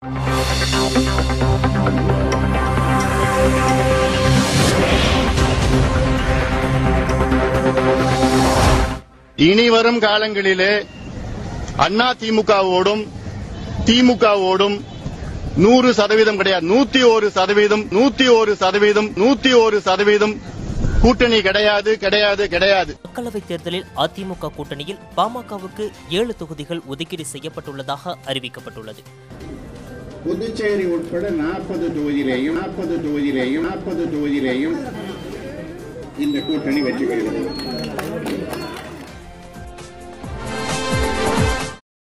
இனி வரும் காலங்களிலே அண்ணா திமுகவோடும் திமுகவோடும் நூறு சதவீதம் கிடையாது நூத்தி ஒரு சதவீதம் நூத்தி ஒரு சதவீதம் நூத்தி ஒரு சதவீதம் கூட்டணி கிடையாது கிடையாது கிடையாது மக்களவைத் தேர்தலில் அதிமுக கூட்டணியில் பாமகவுக்கு ஏழு தொகுதிகள் ஒதுக்கீடு செய்யப்பட்டுள்ளதாக அறிவிக்கப்பட்டுள்ளது புதுச்சேரி உட்பட நாற்பது தொகுதியிலேயும் நாற்பது தொகுதியிலேயும் நாற்பது தொகுதியிலேயும் இந்த கூட்டணி வெற்றி பெறுகிறது